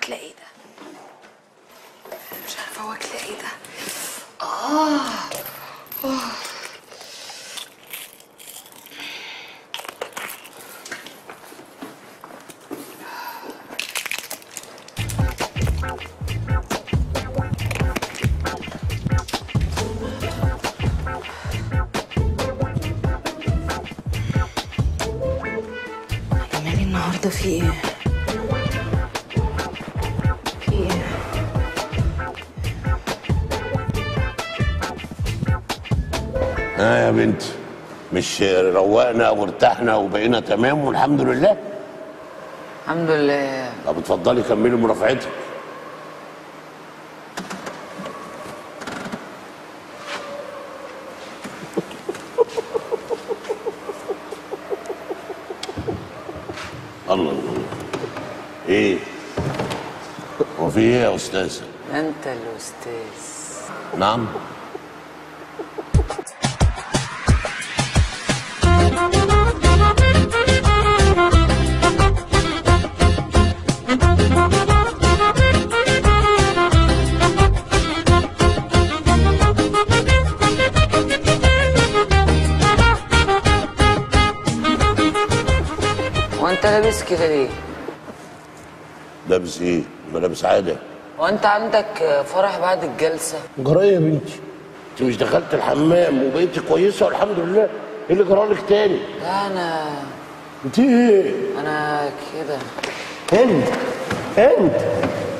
واكله ايه ده مش عارفه واكله ايه ده اه آه. أنا مالي النهارده في ايه في ايه ها يا بنتي مش روقنا وارتحنا وبقينا تمام والحمد لله الحمد لله طب اتفضلي كملي مرافعتك الله الله ايه هو في ايه يا استاذ انت الاستاذ نعم وانت لابس كده ليه لابس ايه ملابس عاده وانت عندك فرح بعد الجلسه جرايه يا بنتي انت مش دخلت الحمام وبقيتي كويسه والحمد لله ايه اللي جرالك تاني لا انا انت ايه انا كده انت انت